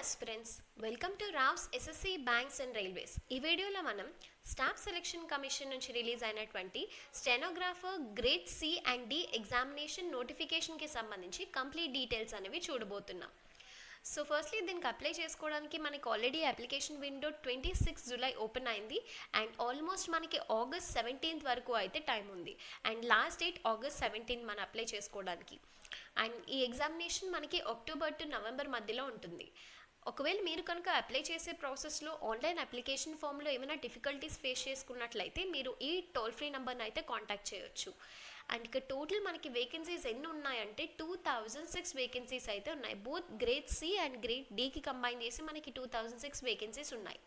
aspirants welcome to Rao's SSC banks and railways ఈ వీడియోలో మనం స్టాఫ్ సెలక్షన్ కమిషన్ నుంచి రిలీజ్ అయినటువంటి stenographer grade C and D examination నోటిఫికేషన్కి సంబంధించి కంప్లీట్ డీటెయిల్స్ అనేవి చూడబోతున్నాం సో ఫస్ట్లీ దీనికి అప్లై చేసుకోవడానికి మనకి already application window twenty six July open అయింది అండ్ ఆల్మోస్ట్ మనకి ఆగస్ట్ సెవెంటీన్త్ వరకు అయితే టైం ఉంది and last date August seventeenth మనం అప్లై చేసుకోవడానికి అండ్ ఈ ఎగ్జామినేషన్ మనకి అక్టోబర్ టు నవంబర్ మధ్యలో ఉంటుంది ఒకవేళ మీరు కనుక అప్లై చేసే ప్రాసెస్లో ఆన్లైన్ అప్లికేషన్ ఫామ్లో ఏమైనా డిఫికల్టీస్ ఫేస్ చేసుకున్నట్లయితే మీరు ఈ టోల్ ఫ్రీ నెంబర్ని అయితే కాంటాక్ట్ చేయొచ్చు అండ్ ఇక టోటల్ మనకి వేకెన్సీస్ ఎన్ని ఉన్నాయంటే టూ థౌజండ్ సిక్స్ వేకెన్సీస్ అయితే ఉన్నాయి both grade C and grade డికి కంబైన్ చేసి మనకి టూ థౌజండ్ సిక్స్ వేకెన్సీస్ ఉన్నాయి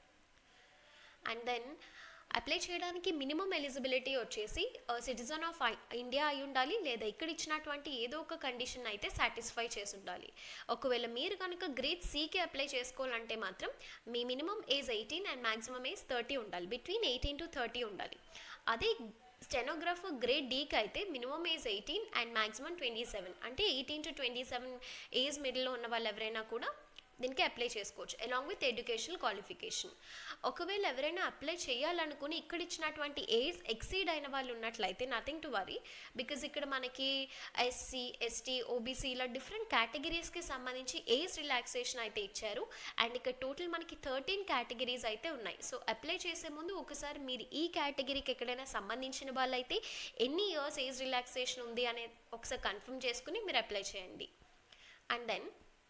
అండ్ దెన్ అప్లై చేయడానికి మినిమం ఎలిజిబిలిటీ వచ్చేసి సిటిజన్ ఆఫ్ ఇండియా అయి ఉండాలి లేదా ఇక్కడ ఇచ్చినటువంటి ఏదో ఒక కండిషన్ అయితే సాటిస్ఫై చేసి ఉండాలి ఒకవేళ మీరు కనుక గ్రేడ్ సికి అప్లై చేసుకోవాలంటే మాత్రం మీ minimum age eighteen and maximum age thirty ఉండాలి బిట్వీన్ ఎయిటీన్ టు థర్టీ ఉండాలి అదే స్టెనోగ్రాఫర్ గ్రేడ్ డీకి అయితే minimum age eighteen and maximum twenty seven అంటే eighteen to twenty seven age మిడిల్లో ఉన్న వాళ్ళు ఎవరైనా కూడా దీనికి అప్లై చేసుకోవచ్చు అలాంగ్ విత్ ఎడ్యుకేషనల్ క్వాలిఫికేషన్ ఒకవేళ ఎవరైనా అప్లై చేయాలనుకుని ఇక్కడ ఇచ్చినటువంటి ఏజ్ ఎక్సీడ్ అయిన వాళ్ళు ఉన్నట్లయితే నథింగ్ టు వరీ బికాజ్ ఇక్కడ మనకి ఎస్సీ ఎస్టీ ఓబీసీ ఇలా డిఫరెంట్ కేటగిరీస్కి సంబంధించి ఏజ్ రిలాక్సేషన్ అయితే ఇచ్చారు అండ్ ఇక్కడ టోటల్ మనకి థర్టీన్ కేటగిరీస్ అయితే ఉన్నాయి సో అప్లై చేసే ముందు ఒకసారి మీరు ఈ కేటగిరీకి ఎక్కడైనా సంబంధించిన వాళ్ళైతే ఎన్ని ఇయర్స్ ఏజ్ రిలాక్సేషన్ ఉంది అనే ఒకసారి కన్ఫర్మ్ చేసుకుని మీరు అప్లై చేయండి and then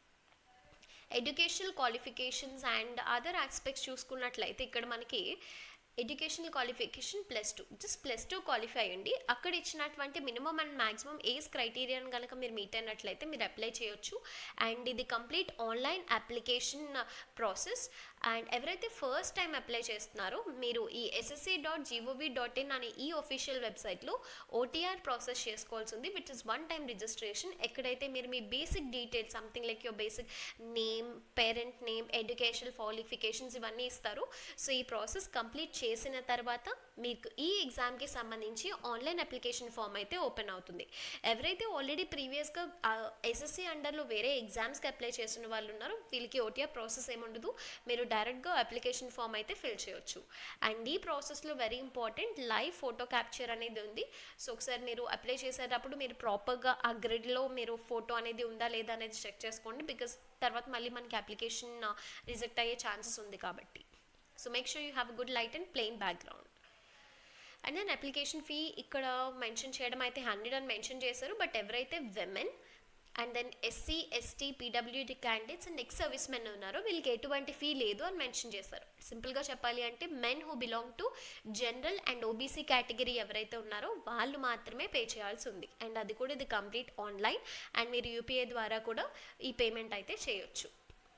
educational qualifications and other aspects చూసుకున్నట్లయితే ఇక్కడ మనకి educational qualification plus two just plus two qualify అయ్యండి అక్కడ ఇచ్చినటువంటి మినిమం అండ్ మ్యాక్సిమం ఏజ్ క్రైటీరియాని కనుక మీరు మీట్ అయినట్లయితే మీరు అప్లై చేయొచ్చు అండ్ ఇది complete online application process and ఎవరైతే ఫస్ట్ టైం అప్లై చేస్తున్నారో మీరు ఈ SSC dot gov dot in అనే ఈ ఒఫీషియల్ వెబ్సైట్లో ఓటీఆర్ ప్రాసెస్ చేసుకోవాల్సి ఉంది which is one time registration ఎక్కడైతే మీరు మీ basic details something like your basic name parent name educational qualifications ఇవన్నీ ఇస్తారు సో ఈ ప్రాసెస్ కంప్లీట్ చేసిన తర్వాత మీకు ఈ ఎగ్జామ్కి సంబంధించి ఆన్లైన్ అప్లికేషన్ ఫామ్ అయితే ఓపెన్ అవుతుంది ఎవరైతే ఆల్రెడీ ప్రీవియస్గా ఎస్ఎస్సి అండర్లో వేరే ఎగ్జామ్స్కి అప్లై చేసిన వాళ్ళు ఉన్నారో వీళ్ళకి ఓటీఆర్ ప్రాసెస్ ఏముండదు మీరు డైరెక్ట్గా అప్లికేషన్ ఫామ్ అయితే ఫిల్ చేయొచ్చు అండ్ ఈ ప్రాసెస్లో very important live photo capture అనేది ఉంది సో ఒకసారి మీరు అప్లై చేసేటప్పుడు మీరు ప్రాపర్గా ఆ గ్రిడ్లో మీరు ఫోటో అనేది ఉందా లేదా అనేది చెక్ చేసుకోండి బికాస్ తర్వాత మళ్ళీ మనకి అప్లికేషన్ రిజెక్ట్ అయ్యే ఛాన్సెస్ ఉంది కాబట్టి so make sure you have good light and plain background and then application fee ఇక్కడ మెన్షన్ చేయడం అయితే హండ్రెడ్ అని మెన్షన్ చేశారు బట్ ఎవరైతే women and then SC ST PWD candidates and next service men ఉన్నారో వీళ్ళకి ఎటువంటి ఫీ లేదు అని మెన్షన్ చేశారు సింపుల్గా చెప్పాలి అంటే men who belong to general and OBC category ఎవరైతే ఉన్నారో వాళ్ళు మాత్రమే పే చేయాల్సి ఉంది అండ్ అది కూడా ఇది కంప్లీట్ ఆన్లైన్ అండ్ మీరు యూపీఐ ద్వారా కూడా ఈ పేమెంట్ అయితే చేయొచ్చు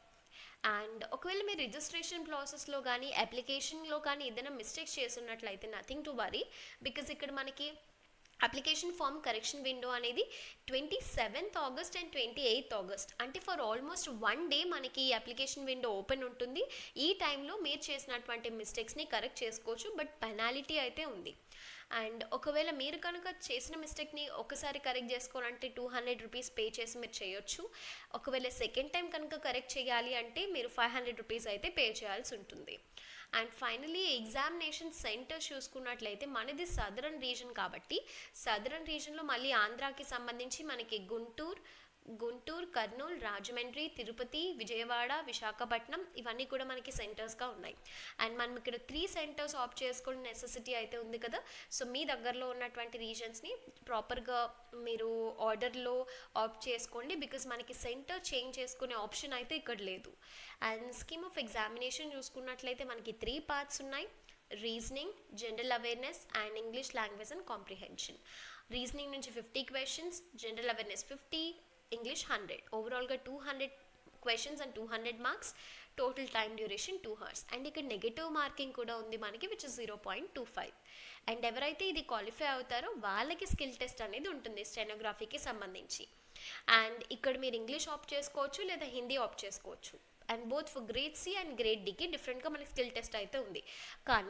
అండ్ ఒకవేళ మీరు రిజిస్ట్రేషన్ ప్రాసెస్లో కానీ అప్లికేషన్లో కానీ ఏదైనా మిస్టేక్స్ చేస్తున్నట్లయితే నథింగ్ టు వరీ బికాజ్ ఇక్కడ మనకి అప్లికేషన్ ఫామ్ కరెక్షన్ విండో అనేది twenty seventh August and twenty eighth August అంటే ఫర్ ఆల్మోస్ట్ వన్ డే మనకి ఈ అప్లికేషన్ విండో ఓపెన్ ఉంటుంది ఈ టైంలో మీరు చేసినటువంటి మిస్టేక్స్ని కరెక్ట్ చేసుకోవచ్చు బట్ పెనాలిటీ అయితే ఉంది అండ్ ఒకవేళ మీరు కనుక చేసిన మిస్టేక్ని ఒకసారి కరెక్ట్ చేసుకోవాలంటే టూ హండ్రెడ్ రూపీస్ పే చేసి మీరు చేయొచ్చు ఒకవేళ సెకండ్ టైం కనుక కరెక్ట్ చేయాలి అంటే మీరు ఫైవ్ హండ్రెడ్ రూపీస్ అయితే పే చేయాల్సి ఉంటుంది అండ్ ఫైనలీ ఎగ్జామినేషన్ సెంటర్ చూసుకున్నట్లయితే మనది సదరన్ రీజన్ కాబట్టి సదరన్ రీజన్లో మళ్ళీ ఆంధ్రాకి సంబంధించి మనకి గుంటూరు గుంటూరు కర్నూలు రాజమండ్రి తిరుపతి విజయవాడ విశాఖపట్నం ఇవన్నీ కూడా మనకి సెంటర్స్గా ఉన్నాయి అండ్ మనం ఇక్కడ త్రీ సెంటర్స్ ఆప్ చేసుకునే నెసెసిటీ అయితే ఉంది కదా సో మీ దగ్గరలో ఉన్నటువంటి రీజన్స్ని ప్రాపర్గా మీరు ఆర్డర్లో ఆప్ చేసుకోండి బికాస్ మనకి సెంటర్ చేంజ్ చేసుకునే ఆప్షన్ అయితే ఇక్కడ లేదు అండ్ స్కీమ్ ఆఫ్ ఎగ్జామినేషన్ చూసుకున్నట్లయితే మనకి త్రీ పార్ట్స్ ఉన్నాయి reasoning general awareness and English language and comprehension reasoning నుంచి fifty questions general awareness fifty English hundred ఓవరాల్గా two hundred questions and two hundred marks total time duration two hours and ఇక్కడ negative marking కూడా ఉంది మనకి which zero point two five and ఎవరైతే ఇది qualify అవుతారో వాళ్ళకి స్కిల్ టెస్ట్ అనేది ఉంటుంది స్టెనోగ్రఫీకి సంబంధించి అండ్ ఇక్కడ మీరు ఇంగ్లీష్ ఆప్ట్ చేసుకోవచ్చు లేదా హిందీ ఆప్ట్ చేసుకోవచ్చు and both for grade C and grade డికి డిఫరెంట్గా మనకి స్కిల్ టెస్ట్ అయితే ఉంది కానీ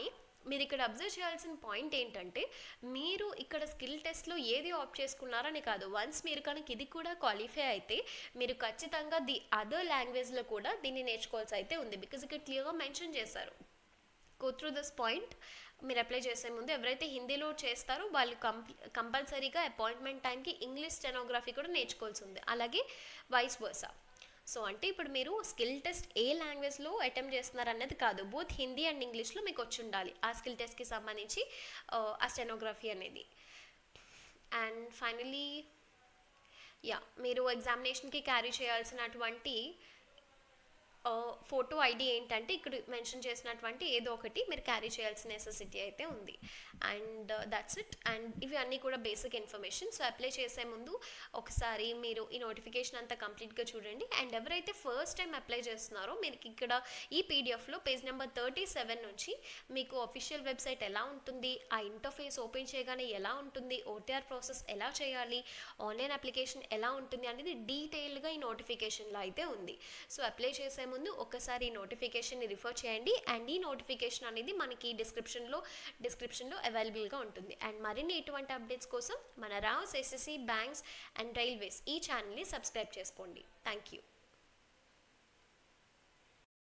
మీరు ఇక్కడ అబ్జర్వ్ చేయాల్సిన పాయింట్ ఏంటంటే మీరు ఇక్కడ స్కిల్ టెస్ట్లో ఏది ఆప్ట్ చేసుకున్నారని కాదు వన్స్ మీరు కనుక ఇది కూడా క్వాలిఫై అయితే మీరు ఖచ్చితంగా ది అదర్ లాంగ్వేజ్లో కూడా దీన్ని నేర్చుకోవాల్సి అయితే ఉంది బికాజ్ ఇక్కడ క్లియర్గా మెన్షన్ చేశారు గో త్రూ దిస్ పాయింట్ మీరు అప్లై చేసే ముందు ఎవరైతే హిందీలో చేస్తారో వాళ్ళు కంప్ కంపల్సరీగా అపాయింట్మెంట్ టైంకి ఇంగ్లీష్ స్టెనోగ్రఫీ కూడా నేర్చుకోవాల్సి ఉంది అలాగే వైస్ వర్సా సో అంటే ఇప్పుడు మీరు స్కిల్ టెస్ట్ ఏ లాంగ్వేజ్లో అటెంప్ట్ చేస్తున్నారు అన్నది కాదు బోత్ హిందీ అండ్ ఇంగ్లీష్లో మీకు వచ్చి ఉండాలి ఆ స్కిల్ టెస్ట్కి సంబంధించి ఆ స్టెనోగ్రఫీ అనేది అండ్ ఫైనలీ యా మీరు ఎగ్జామినేషన్కి క్యారీ చేయాల్సినటువంటి ఫోటో ఐడి ఏంటంటే ఇక్కడ మెన్షన్ చేసినటువంటి ఏదో ఒకటి మీరు క్యారీ చేయాల్సిన నెసెసిటీ అయితే ఉంది అండ్ దట్స్ ఇట్ అండ్ ఇవి అన్నీ కూడా బేసిక్ ఇన్ఫర్మేషన్ సో అప్లై చేసే ముందు ఒకసారి మీరు ఈ నోటిఫికేషన్ అంతా కంప్లీట్గా చూడండి అండ్ ఎవరైతే ఫస్ట్ టైం అప్లై చేస్తున్నారో మీకు ఇక్కడ ఈ పీడిఎఫ్లో పేజ్ నెంబర్ థర్టీ సెవెన్ నుంచి మీకు అఫీషియల్ వెబ్సైట్ ఎలా ఉంటుంది ఆ ఇంటర్ఫేస్ ఓపెన్ చేయగానే ఎలా ఉంటుంది ఓటీఆర్ ప్రాసెస్ ఎలా చేయాలి ఆన్లైన్ అప్లికేషన్ ఎలా ఉంటుంది అనేది డీటెయిల్గా ఈ నోటిఫికేషన్లో అయితే ఉంది సో అప్లై చేసే ముందు ఒకసారి ఈ నోటిఫికేషన్ని రిఫర్ చేయండి అండ్ ఈ నోటిఫికేషన్ అనేది మనకి డిస్క్రిప్షన్లో డిస్క్రిప్షన్లో అవైలబుల్గా ఉంటుంది అండ్ మరిన్ని ఇటువంటి అప్డేట్స్ కోసం మన Rao's SSC banks and railways ఈ ఛానల్ని సబ్స్క్రైబ్ చేసుకోండి థ్యాంక్ యూ